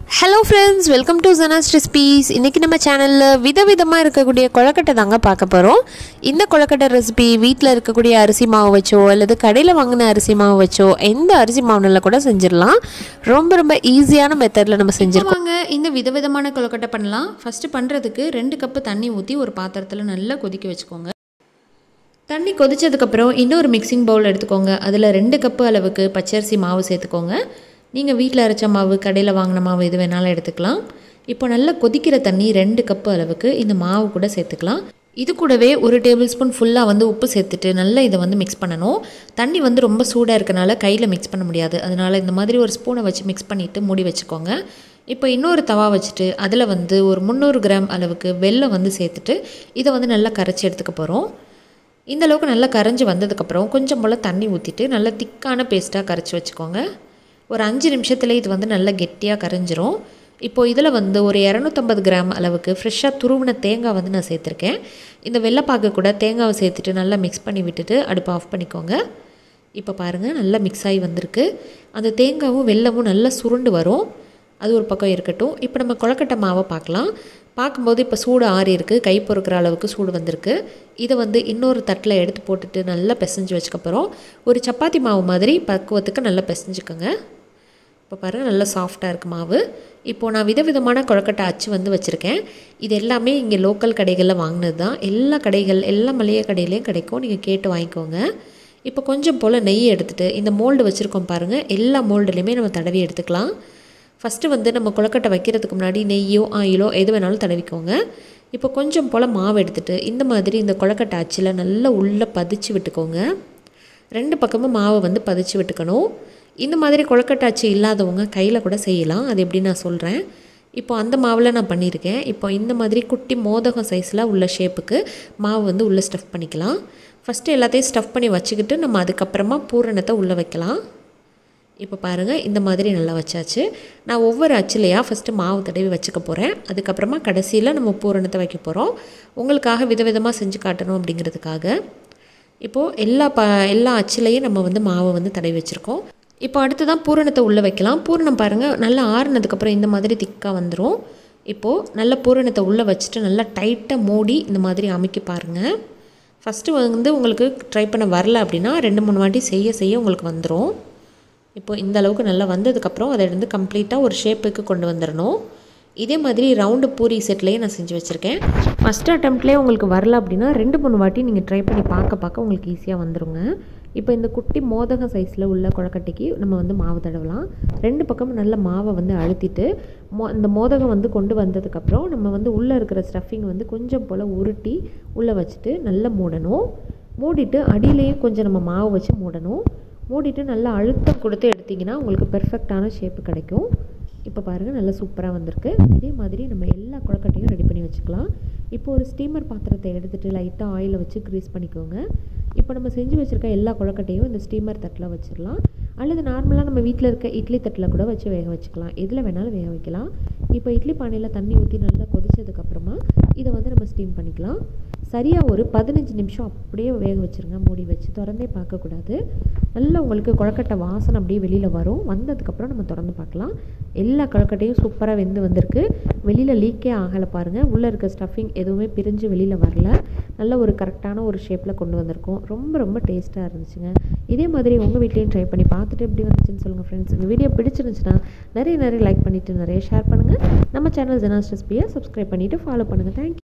hello friends welcome to Jana's recipes இன்றைக்கி நம்ம சேனலில் விதவிதமாக இருக்கக்கூடிய கொழக்கட்டை தாங்க பார்க்க போகிறோம் இந்த கொழக்கட்டை ரெசிபி வீட்டில் இருக்கக்கூடிய அரிசி மாவு வச்சோ அல்லது கடையில் வாங்கின அரிசி மாவு வச்சோ எந்த அரிசி மாவுனில் கூட செஞ்சிடலாம் ரொம்ப ரொம்ப ஈஸியான மெத்தடில் நம்ம செஞ்சிருக்கோம் வாங்க இந்த விதவிதமான கொழுக்கட்டை பண்ணலாம் ஃபஸ்ட்டு பண்ணுறதுக்கு ரெண்டு கப்பு தண்ணி ஊற்றி ஒரு பாத்திரத்தில் நல்லா கொதிக்க வச்சுக்கோங்க தண்ணி கொதிச்சதுக்கப்புறம் இன்னொரு மிக்சிங் பவுல் எடுத்துக்கோங்க அதில் ரெண்டு கப்பு அளவுக்கு பச்சரிசி மாவு சேர்த்துக்கோங்க நீங்கள் வீட்டில் அரைச்ச மாவு கடையில் வாங்கின மாவு எது வேணாலும் எடுத்துக்கலாம் இப்போ நல்லா கொதிக்கிற தண்ணி ரெண்டு கப்பு அளவுக்கு இந்த மாவு கூட சேர்த்துக்கலாம் இது கூடவே ஒரு டேபிள் ஸ்பூன் ஃபுல்லாக வந்து உப்பு சேர்த்துட்டு நல்லா இதை வந்து மிக்ஸ் பண்ணணும் தண்ணி வந்து ரொம்ப சூடாக இருக்கனால கையில் மிக்ஸ் பண்ண முடியாது அதனால் இந்த மாதிரி ஒரு ஸ்பூனை வச்சு மிக்ஸ் பண்ணிவிட்டு மூடி வச்சுக்கோங்க இப்போ இன்னொரு தவா வச்சுட்டு அதில் வந்து ஒரு முந்நூறு கிராம் அளவுக்கு வெல்லம் வந்து சேர்த்துட்டு இதை வந்து நல்லா கரைச்சி எடுத்துக்க போகிறோம் இந்த அளவுக்கு நல்லா கரைஞ்சி வந்ததுக்கப்புறம் கொஞ்சம் போல் தண்ணி ஊற்றிட்டு நல்லா திக்கான பேஸ்ட்டாக கரைச்சி வச்சுக்கோங்க ஒரு அஞ்சு நிமிஷத்தில் இது வந்து நல்லா கெட்டியாக கரைஞ்சிரும் இப்போது இதில் வந்து ஒரு இரநூத்தம்பது கிராம் அளவுக்கு ஃப்ரெஷ்ஷாக துருவின தேங்காய் வந்து நான் சேர்த்துருக்கேன் இந்த வெள்ளைப்பாக்கு கூட தேங்காவை சேர்த்துட்டு நல்லா மிக்ஸ் பண்ணி விட்டுட்டு அடுப்பை ஆஃப் பண்ணிக்கோங்க இப்போ பாருங்கள் நல்லா மிக்ஸ் ஆகி வந்திருக்கு அந்த தேங்காவும் வெல்லமும் நல்லா சுருண்டு வரும் அது ஒரு பக்கம் இருக்கட்டும் இப்போ நம்ம கொழக்கட்டை மாவை பார்க்கலாம் பார்க்கும்போது இப்போ சூடு ஆறி இருக்குது கை பொறுக்கிற அளவுக்கு சூடு வந்திருக்கு இதை வந்து இன்னொரு தட்டில் எடுத்து போட்டுட்டு நல்லா பிசைஞ்சு வச்சுக்கப்புறம் ஒரு சப்பாத்தி மாவு மாதிரி பக்குவத்துக்கு நல்லா பிசைஞ்சுக்கோங்க இப்போ பாருங்கள் நல்லா சாஃப்டாக இருக்குது மாவு இப்போது நான் விதவிதமான கொழக்கட்டை அச்சு வந்து வச்சுருக்கேன் இது எல்லாமே இங்கே லோக்கல் கடைகளில் வாங்கினது தான் எல்லா கடைகள் எல்லா மளிகை கடையிலையும் கிடைக்கும் நீங்கள் கேட்டு வாங்கிக்கோங்க இப்போ கொஞ்சம் போல் நெய் எடுத்துகிட்டு இந்த மோல்டு வச்சுருக்கோம் பாருங்கள் எல்லா மோல்டுலேயுமே நம்ம தடவி எடுத்துக்கலாம் ஃபஸ்ட்டு வந்து நம்ம கொழக்கட்டை வைக்கிறதுக்கு முன்னாடி நெய்யோ ஆயிலோ எது வேணாலும் தடவிக்கோங்க இப்போ கொஞ்சம் போல் மாவு எடுத்துகிட்டு இந்த மாதிரி இந்த கொழக்கட்டை அச்சில் நல்லா உள்ளே பதிச்சு விட்டுக்கோங்க ரெண்டு பக்கமும் மாவை வந்து பதிச்சு விட்டுக்கணும் இந்த மாதிரி கொழக்கட்டை அச்சு இல்லாதவங்க கையில் கூட செய்யலாம் அது எப்படி நான் சொல்கிறேன் இப்போ அந்த மாவில் நான் பண்ணியிருக்கேன் இப்போ இந்த மாதிரி குட்டி மோதகம் சைஸில் உள்ள ஷேப்புக்கு மாவு வந்து உள்ளே ஸ்டஃப் பண்ணிக்கலாம் ஃபஸ்ட்டு எல்லாத்தையும் ஸ்டஃப் பண்ணி வச்சுக்கிட்டு நம்ம அதுக்கப்புறமா பூரணத்தை உள்ளே வைக்கலாம் இப்போ பாருங்கள் இந்த மாதிரி நல்லா வச்சாச்சு நான் ஒவ்வொரு அச்சிலையாக ஃபஸ்ட்டு மாவு தடவி வச்சுக்க போகிறேன் அதுக்கப்புறமா கடைசியில் நம்ம பூரணத்தை வைக்க போகிறோம் உங்களுக்காக விதவிதமாக செஞ்சு காட்டணும் அப்படிங்கிறதுக்காக இப்போது எல்லா ப எல்லா அச்சிலையும் நம்ம வந்து மாவை வந்து தடவி வச்சுருக்கோம் இப்போ அடுத்து தான் பூரணத்தை உள்ளே வைக்கலாம் பூரணம் பாருங்கள் நல்லா ஆறுனதுக்கப்புறம் இந்த மாதிரி திக்காக வந்துடும் இப்போது நல்ல பூரணத்தை உள்ளே வச்சுட்டு நல்லா டைட்டாக மூடி இந்த மாதிரி அமைக்கி பாருங்கள் ஃபஸ்ட்டு வந்து உங்களுக்கு ட்ரை பண்ண வரல அப்படின்னா ரெண்டு மூணு வாட்டி செய்ய செய்ய உங்களுக்கு வந்துடும் இப்போ இந்த அளவுக்கு நல்லா வந்ததுக்கப்புறம் அதை வந்து கம்ப்ளீட்டாக ஒரு ஷேப்புக்கு கொண்டு வந்துடணும் இதே மாதிரி ரவுண்டு பூரி செட்லேயே நான் செஞ்சு வச்சுருக்கேன் ஃபஸ்ட் அட்டம்ப்ட்லேயே உங்களுக்கு வரல அப்படின்னா ரெண்டு மூணு வாட்டி நீங்கள் ட்ரை பண்ணி பார்க்க பார்க்க உங்களுக்கு ஈஸியாக வந்துருங்க இப்போ இந்த குட்டி மோதக சைஸில் உள்ள கொழக்கட்டைக்கு நம்ம வந்து மாவு தடவலாம் ரெண்டு பக்கமும் நல்ல மாவை வந்து அழுத்திட்டு மோ இந்த மோதகம் வந்து கொண்டு வந்ததுக்கப்புறம் நம்ம வந்து உள்ளே இருக்கிற ஸ்டஃபிங் வந்து கொஞ்சம் போல் உருட்டி உள்ளே வச்சுட்டு நல்லா மூடணும் மூடிட்டு அடியிலையும் கொஞ்சம் நம்ம மாவு வச்சு மூடணும் மூடிட்டு நல்லா அழுத்தம் கொடுத்து எடுத்திங்கன்னா உங்களுக்கு பெர்ஃபெக்டான ஷேப்பு கிடைக்கும் இப்போ பாருங்கள் நல்லா சூப்பராக வந்திருக்கு இதே மாதிரி நம்ம எல்லா கொழக்கட்டையும் ரெடி பண்ணி வச்சுக்கலாம் இப்போ ஒரு ஸ்டீமர் பாத்திரத்தை எடுத்துகிட்டு லைட்டாக ஆயிலை வச்சு க்ரீஸ் பண்ணிக்கோங்க இப்போ நம்ம செஞ்சு வச்சுருக்க எல்லா கொழக்கட்டையும் இந்த ஸ்டீமர் தட்டில் வச்சிடலாம் அல்லது நார்மலாக நம்ம வீட்டில் இருக்க இட்லி தட்டில் கூட வச்சு வேக வச்சுக்கலாம் எதில் வேணாலும் வேக வைக்கலாம் இப்போ இட்லி பானையில் தண்ணி ஊற்றி நல்லா கொதிச்சதுக்கப்புறமா இதை வந்து நம்ம ஸ்டீம் பண்ணிக்கலாம் சரியாக ஒரு பதினஞ்சு நிமிஷம் அப்படியே வேக வச்சுருங்க மூடி வச்சு திறந்தே பார்க்கக்கூடாது நல்லா உங்களுக்கு கொழக்கட்டை வாசனை அப்படியே வெளியில் வரும் வந்ததுக்கப்புறம் நம்ம திறந்து பார்க்கலாம் எல்லா கொழக்கட்டையும் சூப்பராக வெந்து வந்திருக்கு வெளியில் லீக்கே ஆகலை பாருங்கள் உள்ளே இருக்க ஸ்டஃபிங் எதுவுமே பிரிஞ்சு வெளியில் வரல நல்ல ஒரு கரெக்டான ஒரு ஷேப்பில் கொண்டு வந்திருக்கோம் ரொம்ப ரொம்ப டேஸ்ட்டாக இருந்துச்சுங்க இதே மாதிரி உங்கள் வீட்லேயும் ட்ரை பண்ணி பார்த்துட்டு எப்படி வந்துச்சுன்னு சொல்லுங்கள் ஃப்ரெண்ட்ஸ் இந்த வீடியோ பிடிச்சிருந்துச்சுன்னா நிறைய நிறைய லைக் பண்ணிவிட்டு நிறைய ஷேர் பண்ணுங்கள் நம்ம சேனல் ஜெனாஸ் ரெசிபியை சப்ஸ்கிரைப் பண்ணிவிட்டு ஃபாலோ பண்ணுங்கள் தேங்க்யூ